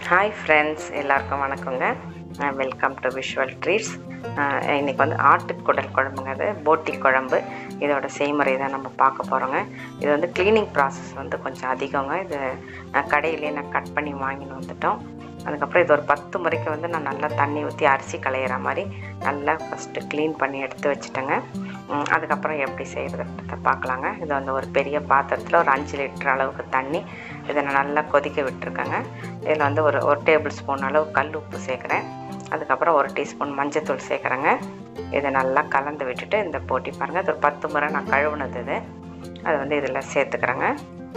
hi friends எல்லாருக்கும் வணக்கங்க welcome to visual treats இன்றைக்கி வந்து ஆட்டுக்குடல் குழம்புங்க அது போட்டி குழம்பு இதோட செய்முறை தான் நம்ம பார்க்க போகிறோங்க இது வந்து க்ளீனிங் ப்ராசஸ் வந்து கொஞ்சம் அதிகங்க இது நான் கடையிலே நான் கட் பண்ணி வாங்கின்னு வந்துட்டோம் அதுக்கப்புறம் இது ஒரு பத்து முறைக்கு வந்து நான் நல்லா தண்ணி ஊற்றி அரிசி களையிற மாதிரி நல்லா ஃபஸ்ட்டு க்ளீன் பண்ணி எடுத்து வச்சுட்டேங்க ம், அதுக்கப்புறம் எப்படி செய்கிறத பார்க்கலாங்க இது வந்து ஒரு பெரிய பாத்திரத்தில் ஒரு அஞ்சு லிட்டர் அளவுக்கு தண்ணி இதை நான் நல்லா கொதிக்க விட்டுருக்கேங்க இதில் வந்து ஒரு ஒரு டேபிள் ஸ்பூன் அளவு கல் உப்பு சேர்க்குறேன் அதுக்கப்புறம் ஒரு டீஸ்பூன் மஞ்சத்தூள் சேர்க்குறேங்க இதை நல்லா கலந்து விட்டுட்டு இந்த போட்டி பாருங்கள் இது ஒரு பத்து முறை நான் கழுவுனது இது அது வந்து இதில் சேர்த்துக்கிறேங்க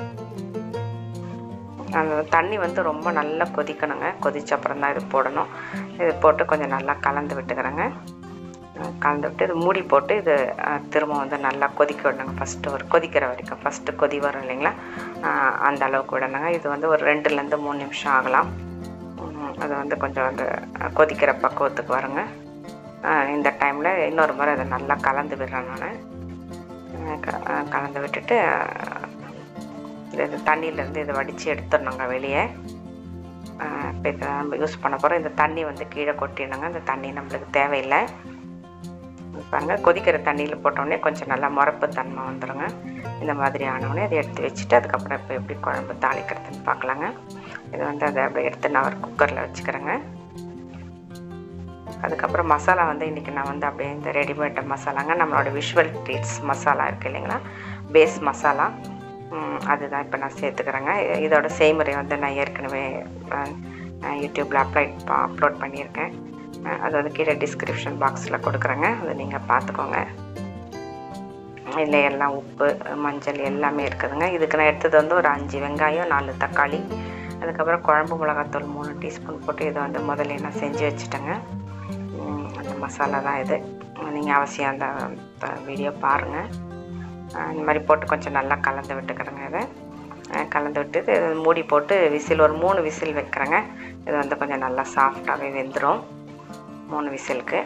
அந்த தண்ணி வந்து ரொம்ப நல்லா கொதிக்கணுங்க கொதிச்ச அப்புறம் தான் இது போடணும் இது போட்டு கொஞ்சம் நல்லா கலந்து விட்டுக்கிறேங்க அஹ் கலந்து விட்டு இது மூடி போட்டு இது அஹ், திரும்ப வந்து நல்லா கொதிக்க விடணுங்க ஃபஸ்ட்டு ஒரு கொதிக்கிற வரைக்கும் ஃபஸ்ட்டு கொதி வரும் இல்லைங்களா அஹ், அந்த அளவுக்கு விடணுங்க இது வந்து ஒரு ரெண்டுலேருந்து மூணு நிமிஷம் ஆகலாம் உம், அது வந்து கொஞ்சம் வந்து அஹ், கொதிக்கிற பக்குவத்துக்கு வருங்க அஹ், இந்த டைமில் இன்னொரு முறை அதை நல்லா கலந்து விடுறேன் நான் கலந்து விட்டுட்டு அஹ், இது தண்ணியிலேருந்து இதை வடித்து எடுத்துடணுங்க வெளியே இப்போ இதை நம்ம யூஸ் பண்ண போகிறோம் இந்த தண்ணி வந்து கீழே கொட்டிடணுங்க இந்த தண்ணி நம்மளுக்கு தேவையில்லை பாருங்க கொதிக்கிற தண்ணியில் போட்டோடனே கொஞ்சம் நல்லா முறப்பு தன்மை வந்துடுங்க இந்த மாதிரி ஆனவுடனே அதை எடுத்து வச்சுட்டு அதுக்கப்புறம் இப்போ எப்படி குழம்பு தாளிக்கிறதுன்னு பார்க்கலாங்க இது வந்து அதை அப்படியே எடுத்து நான் ஒரு குக்கரில் வச்சுக்கிறேங்க அதுக்கப்புறம் மசாலா வந்து இன்றைக்கி நான் வந்து அப்படியே இந்த ரெடிமேட் மசாலாங்க நம்மளோட விஷுவல் ட்ரீட்ஸ் மசாலா இருக்குது இல்லைங்களா பேஸ் மசாலா ம், அதுதான் இப்போ நான் சேர்த்துக்கிறேங்க இ- இதோட செய்முறை வந்து நான் ஏற்கனவே யூடியூப்பில் அப்ளை அப்லோட் பண்ணியிருக்கேன் அஹ், அது வந்து கீழே டிஸ்கிரிப்ஷன் பாக்ஸில் கொடுக்குறேங்க அது நீங்கள் பார்த்துக்கோங்க இதில் எல்லாம் உப்பு மஞ்சள் எல்லாமே இருக்குதுங்க இதுக்கு நான் எடுத்தது வந்து ஒரு அஞ்சு வெங்காயம் நாலு தக்காளி அதுக்கப்புறம் குழம்பு மிளகாத்தூள் மூணு டீஸ்பூன் போட்டு இதை வந்து முதல்ல நான் செஞ்சு வச்சுட்டேங்க ம், அந்த மசாலா தான் இது நீங்கள் அவசியம் அந்த வீடியோ பாருங்கள் இந்த மாதிரி போட்டு கொஞ்சம் நல்லா கலந்து விட்டுக்கிறேங்க இதை அஹ் கலந்து விட்டு இது மூடி போட்டு விசில் ஒரு மூணு விசில் வைக்கிறேங்க இது வந்து கொஞ்சம் நல்லா சாஃப்டாகவே வெந்துடும் மூணு விசிலுக்கு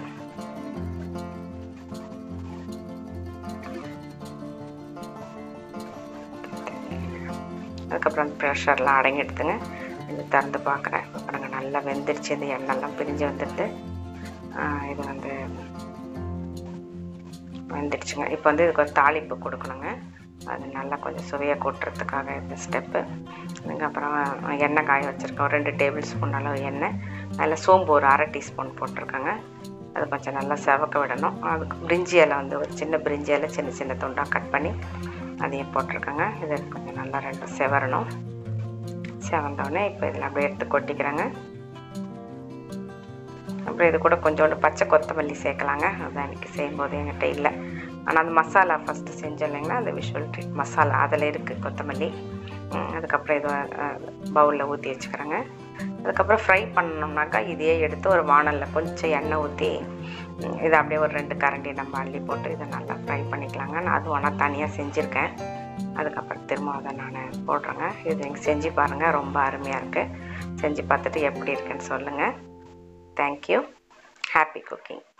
அதுக்கப்புறம் அந்த ப்ரெஷர்லாம் அடங்கிடுதுங்க இது திறந்து பார்க்குறேன் பாருங்க நல்லா வெந்துருச்சு இந்த எண்ணெய்லாம் பிரிஞ்சு வந்துடுது ஆஹ் இது வந்து வந்துடுச்சுங்க இப்போ வந்து இதுக்கு ஒரு தாளிப்பு கொடுக்கணுங்க அது நல்லா கொஞ்சம் சுவையை கூட்டுறதுக்காக இந்த ஸ்டெப்பு அதுக்கப்புறம் எண்ணெய் காய வச்சுருக்கோம் ரெண்டு டேபிள் ஸ்பூன் அளவு எண்ணெய் அதில் சோம்பு ஒரு அரை டீஸ்பூன் போட்டிருக்கேங்க அது கொஞ்சம் நல்லா செவக்க விடணும் அதுக்கு பிரிஞ்சி இலை வந்து ஒரு சின்ன பிரிஞ்சி இலை சின்ன சின்ன துண்டாக கட் பண்ணி அதையும் போட்டிருக்கேங்க இது கொஞ்சம் நல்லா ரெண்டும் செவரணும் செவந்தோடனே இப்போ இதில் அப்படியே எடுத்து கொட்டிக்கிறேங்க அப்புறம் இது கூட கொஞ்சோண்டு பச்சை கொத்தமல்லி சேர்க்கலாங்க அதான் எனக்கு செய்யும்போது என்கிட்ட இல்லை ஆனால் அந்த மசாலா ஃபஸ்ட்டு செஞ்சோம் இல்லைங்களா அந்த விஷுவல் ட்ரீட் மசாலா அதில் இருக்குது கொத்தமல்லி ம், அதுக்கப்புறம் இது பவுலில் ஊற்றி வச்சுக்கிறேங்க அதுக்கப்புறம் ஃப்ரை பண்ணணும்னாக்கா இதையே எடுத்து ஒரு வானலில் கொஞ்சம் எண்ணெய் ஊற்றி ம், இதை அப்படியே ஒரு ரெண்டு கரண்டி நம்ம அள்ளி போட்டு இதை நல்லா ஃப்ரை பண்ணிக்கலாங்க நான் அது ஒன்றா தனியாக செஞ்சுருக்கேன் அதுக்கப்புறம் திரும்ப அதை நான் போடுறேங்க இது நீங்கள் செஞ்சு பாருங்கள் ரொம்ப அருமையாக இருக்குது செஞ்சு பார்த்துட்டு எப்படி இருக்குன்னு சொல்லுங்கள் தேங்க்யூ ஹாப்பி குக்கிங்